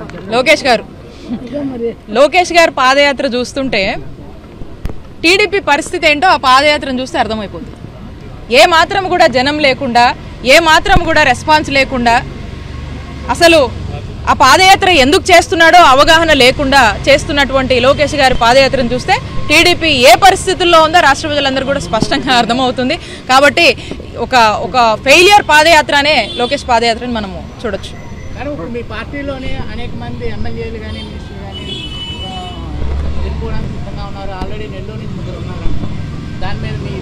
లోకేష్ గారు లోకేష్ గారు పాదయాత్ర చూస్తుంటే టీడీపీ పరిస్థితి ఏంటో ఆ పాదయాత్రను చూస్తే అర్థమైపోతుంది ఏ మాత్రం కూడా జనం లేకుండా ఏ మాత్రం కూడా రెస్పాన్స్ లేకుండా అసలు ఆ పాదయాత్ర ఎందుకు చేస్తున్నాడో అవగాహన లేకుండా చేస్తున్నటువంటి లోకేష్ గారి పాదయాత్రను చూస్తే టీడీపీ ఏ పరిస్థితుల్లో ఉందో రాష్ట్ర ప్రజలందరూ కూడా స్పష్టంగా అర్థమవుతుంది కాబట్టి ఒక ఒక ఫెయిలియర్ పాదయాత్రనే లోకేష్ పాదయాత్రని మనము చూడొచ్చు కానీ ఇప్పుడు మీ పార్టీలోనే అనేక మంది ఎమ్మెల్యేలు కానీ మినిస్టర్లు కానీ వెళ్ళిపోవడానికి సిద్ధంగా ఉన్నారు ఆల్రెడీ నెల్లూరు నుంచి ముగ్గురు ఉన్నారు దాని మీద మీ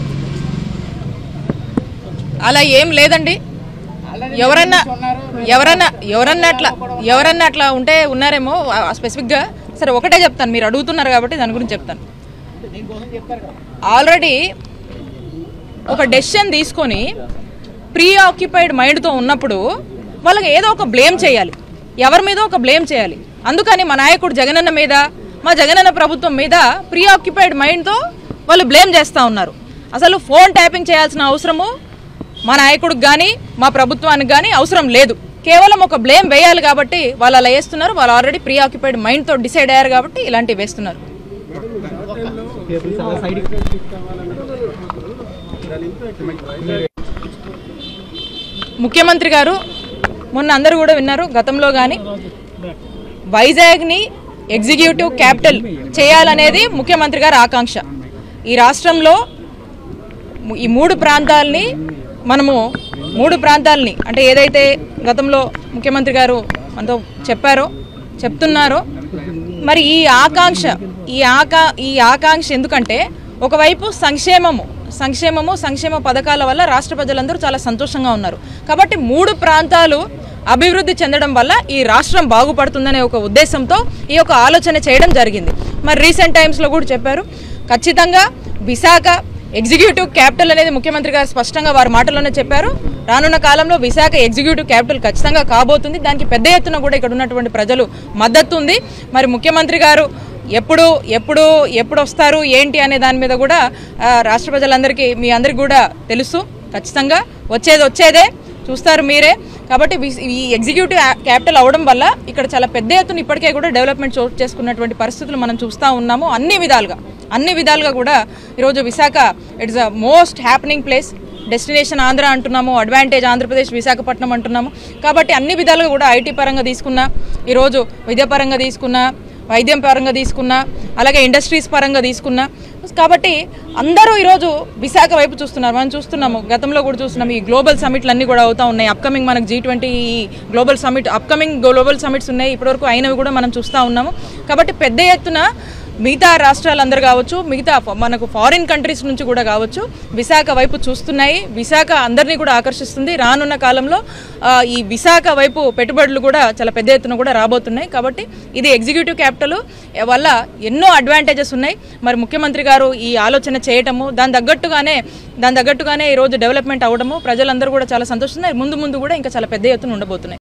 అలా ఏం లేదండి ఆల్రెడీ ఎవరన్నా ఉన్నారు ఎవరన్నా ఎవరన్నా అట్లా ఎవరన్నా అట్లా ఉంటే ఉన్నారేమో ఆ- స్పెసిఫిక్గా సరే ఒకటే చెప్తాను మీరు అడుగుతున్నారు కాబట్టి దాని గురించి చెప్తాను దీనికోసం చెప్తారు కదా ఆల్రెడీ ఒక డెసిషన్ తీసుకొని ప్రీ ఆక్యుపైడ్ మైండ్తో ఉన్నప్పుడు వాళ్ళకి ఏదో ఒక బ్లేమ్ చేయాలి ఎవరి మీద ఒక బ్లేమ్ చేయాలి అందుకని మా నాయకుడు జగనన్న మీద మా జగనన్న ప్రభుత్వం మీద ప్రీ ఆక్యుపైడ్ మైండ్తో వాళ్ళు బ్లేమ్ చేస్తూ ఉన్నారు అసలు ఫోన్ ట్యాపింగ్ చేయాల్సిన అవసరము మా నాయకుడికి కానీ మా ప్రభుత్వానికి కానీ అవసరం లేదు కేవలం ఒక బ్లేమ్ వేయాలి కాబట్టి వాళ్ళు అలా వేస్తున్నారు వాళ్ళు ఆల్రెడీ ప్రీ ఆక్యుపైడ్ మైండ్తో డిసైడ్ అయ్యారు కాబట్టి ఇలాంటివి వేస్తున్నారు ముఖ్యమంత్రి గారు మొన్న అందరూ కూడా విన్నారు గతంలో కానీ వైజాగ్ని ఎగ్జిక్యూటివ్ క్యాపిటల్ చేయాలనేది ముఖ్యమంత్రి గారి ఆకాంక్ష ఈ రాష్ట్రంలో ము- ఈ మూడు ప్రాంతాలని మనము మూడు ప్రాంతాలని అంటే ఏదైతే గతంలో ముఖ్యమంత్రి గారు మనతో చెప్పారో చెప్తున్నారో మరి ఈ ఆకాంక్ష ఈ ఆకా ఈ ఆకాంక్ష ఎందుకంటే ఒకవైపు సంక్షేమము సంక్షేమము సంక్షేమ పథకాల వల్ల రాష్ట్ర ప్రజలందరూ చాలా సంతోషంగా ఉన్నారు కాబట్టి మూడు ప్రాంతాలు అభివృద్ధి చెందడం వల్ల ఈ రాష్ట్రం బాగుపడుతుందనే ఒక ఉద్దేశంతో ఈ యొక్క ఆలోచన చేయడం జరిగింది మరి రీసెంట్ టైమ్స్లో కూడా చెప్పారు ఖచ్చితంగా విశాఖ ఎగ్జిక్యూటివ్ క్యాపిటల్ అనేది ముఖ్యమంత్రి గారు స్పష్టంగా వారి మాటల్లోనే చెప్పారు రానున్న కాలంలో విశాఖ ఎగ్జిక్యూటివ్ క్యాపిటల్ ఖచ్చితంగా కాబోతుంది దానికి పెద్ద ఎత్తున కూడా ఇక్కడ ఉన్నటువంటి ప్రజలు మద్దతు ఉంది మరి ముఖ్యమంత్రి గారు ఎప్పుడు ఎప్పుడు ఎప్పుడు వస్తారు ఏంటి అనే దాని మీద కూడా ఆ, రాష్ట్ర ప్రజలందరికీ మీ అందరికీ కూడా తెలుసు ఖచ్చితంగా వచ్చేది వచ్చేదే చూస్తారు మీరే కాబట్టి వి- ఈ ఎగ్జిక్యూటివ్ ఆ- క్యాపిటల్ అవడం వల్ల ఇక్కడ చాలా పెద్ద ఎత్తున ఇప్పటికే కూడా డెవలప్మెంట్ చోటు చేసుకున్నటువంటి పరిస్థితులు మనం చూస్తూ ఉన్నాము అన్ని విధాలుగా అన్ని విధాలుగా కూడా ఈరోజు Visakha it's a most happening place destination Andhra అంటున్నాము అడ్వాంటేజ్ ఆంధ్రప్రదేశ్ విశాఖపట్నం అంటున్నాము కాబట్టి అన్ని విధాలుగా కూడా ఐటీ పరంగా తీసుకున్నా ఈరోజు విద్యాపరంగా తీసుకున్నా వైద్యం పరంగా తీసుకున్నా అలాగే ఇండస్ట్రీస్ పరంగా తీసుకున్నా కాబట్టి అందరూ ఈరోజు విశాఖ వైపు చూస్తున్నారు మనం చూస్తున్నాము గతంలో కూడా చూస్తున్నాము ఈ గ్లోబల్ సమిట్లు అన్నీ కూడా అవుతా ఉన్నాయి అప్కమింగ్ మనకు G twenty global summit upcoming global summits ఉన్నాయి ఇప్పటివరకు అయినవి కూడా మనం చూస్తూ ఉన్నాము కాబట్టి పెద్ద ఎత్తున మిగతా రాష్ట్రాలందరూ కావచ్చు మిగతా ఫ- మనకు ఫారిన్ కంట్రీస్ నుంచి కూడా కావచ్చు విశాఖ వైపు చూస్తున్నాయి విశాఖ అందరినీ కూడా ఆకర్షిస్తుంది రానున్న కాలంలో ఆ, ఈ విశాఖ వైపు పెట్టుబడులు కూడా చాలా పెద్ద ఎత్తున కూడా రాబోతున్నాయి కాబట్టి ఇది ఎగ్జిక్యూటివ్ క్యాపిటల్ వల్ల ఎన్నో అడ్వాంటేజెస్ ఉన్నాయి మరి ముఖ్యమంత్రి గారు ఈ ఆలోచన చేయటము దాని తగ్గట్టుగానే దాని తగ్గట్టుగానే ఈరోజు డెవలప్మెంట్ అవ్వడము ప్రజలందరూ కూడా చాలా సంతోషిస్తున్నారు ముందు ముందు కూడా ఇంకా చాలా పెద్ద ఎత్తున ఉండబోతున్నాయి